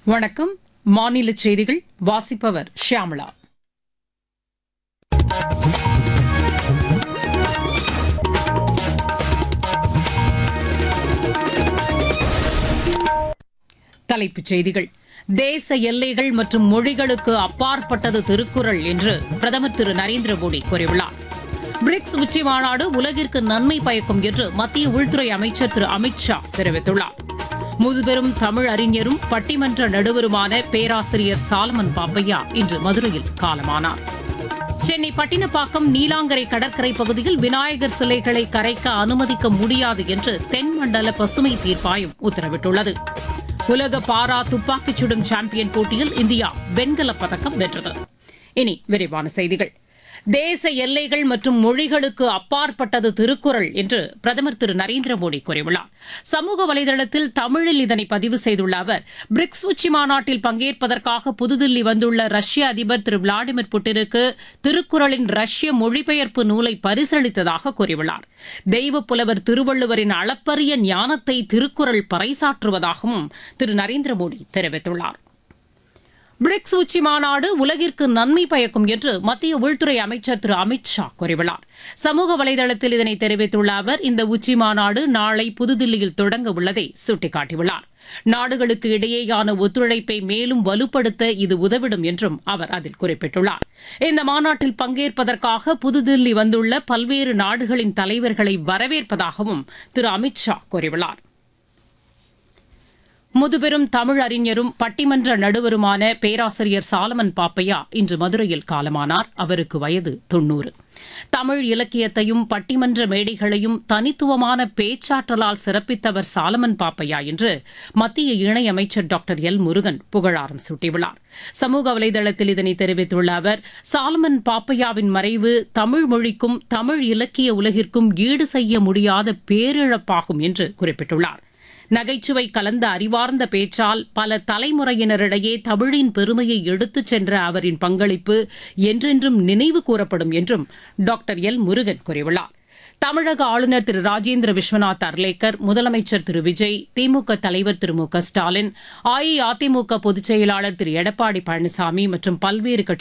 வணக்கம் மாநில செய்திகள் வாசிப்பவர் ஷியாமளா தலைப்புச் செய்திகள் தேச எல்லைகள் மற்றும் மொழிகளுக்கு அப்பாற்பட்டது திருக்குறள் என்று பிரதமர் திரு நரேந்திர மோடி கூறியுள்ளார் பிரிக்ஸ் உச்சி மாநாடு உலகிற்கு நன்மை பயக்கும் என்று மத்திய உள்துறை அமைச்சர் திரு அமித் ஷா தெரிவித்துள்ளார் முதுபெரும் தமிழ் அறிஞரும் பட்டிமன்ற நடுவருமான பேராசிரியர் சாலமன் பாப்பையா இன்று மதுரையில் காலமானார் சென்னை பட்டினப்பாக்கம் நீலாங்கரை கடற்கரை பகுதியில் விநாயகர் சிலைகளை கரைக்க அனுமதிக்க முடியாது என்று தென்மண்டல பசுமை தீர்ப்பாயம் உத்தரவிட்டுள்ளது உலக பாரா துப்பாக்கிச் சுடும் சாம்பியன் போட்டியில் இந்தியா வெண்கலப் பதக்கம் வென்றது இனி விரிவான செய்திகள் தேச எல்லைகள் மற்றும் மொழிகளுக்கு அப்பாற்பட்டது திருக்குறள் என்று பிரதமர் திரு நரேந்திர மோடி கூறியுள்ளார் சமூக வலைதளத்தில் தமிழில் இதனை பதிவு செய்துள்ள அவர் பிரிக்ஸ் உச்சி மாநாட்டில் பங்கேற்பதற்காக புதுதில்லி வந்துள்ள ரஷ்ய அதிபர் திரு விளாடிமிர் புட்டினுக்கு திருக்குறளின் ரஷ்ய மொழிபெயர்ப்பு நூலை பரிசளித்ததாக கூறியுள்ளார் தெய்வ புலவர் திருவள்ளுவரின் அளப்பரிய ஞானத்தை திருக்குறள் பறைசாற்றுவதாகவும் திரு நரேந்திர மோடி தெரிவித்துள்ளார் பிரிக்ஸ் உச்சி மாநாடு உலகிற்கு நன்மை பயக்கும் என்று மத்திய உள்துறை அமைச்சர் திரு அமித் ஷா கூறியுள்ளார் சமூக வலைதளத்தில் இதனை தெரிவித்துள்ள அவர் இந்த உச்சி மாநாடு நாளை புதுதில்லியில் தொடங்க உள்ளதை சுட்டிக்காட்டியுள்ளார் நாடுகளுக்கு இடையேயான ஒத்துழைப்பை மேலும் வலுப்படுத்த இது உதவிடும் என்றும் அவர் அதில் குறிப்பிட்டுள்ளார் இந்த மாநாட்டில் பங்கேற்பதற்காக புதுதில்லி வந்துள்ள பல்வேறு நாடுகளின் தலைவர்களை வரவேற்பதாகவும் திரு அமித் ஷா கூறியுள்ளார் முதுபெரும் தமிழ் அறிஞரும் பட்டிமன்ற நடுவருமான பேராசிரியர் சாலமன் பாப்பையா இன்று மதுரையில் காலமானார் அவருக்கு வயது தொன்னூறு தமிழ் இலக்கியத்தையும் பட்டிமன்ற மேடைகளையும் தனித்துவமான பேச்சாற்றலால் சிறப்பித்தவர் சாலமன் பாப்பையா என்று மத்திய இணையமைச்சர் டாக்டர் எல் முருகன் புகழாரம் சூட்டியுள்ளார் சமூக வலைதளத்தில் இதனை தெரிவித்துள்ள அவர் சாலமன் பாப்பையாவின் மறைவு தமிழ் மொழிக்கும் தமிழ் இலக்கிய உலகிற்கும் ஈடு செய்ய முடியாத பேரிழப்பாகும் என்று குறிப்பிட்டுள்ளார் நகைச்சுவை கலந்த அறிவார்ந்த பேச்சால் பல தலைமுறையினரிடையே தமிழின் பெருமையை எடுத்துச் சென்ற அவரின் பங்களிப்பு என்றென்றும் நினைவு கூறப்படும் என்றும் டாக்டர் எல் முருகன் கூறியுள்ளார் தமிழக ஆளுநர் திரு ராஜேந்திர விஸ்வநாத் அர்லேக்கர் முதலமைச்சர் திரு விஜய் திமுக தலைவர் திரு மு க ஸ்டாலின் அஇஅதிமுக பொதுச் செயலாளர் திரு எடப்பாடி பழனிசாமி மற்றும் பல்வேறு கட்சி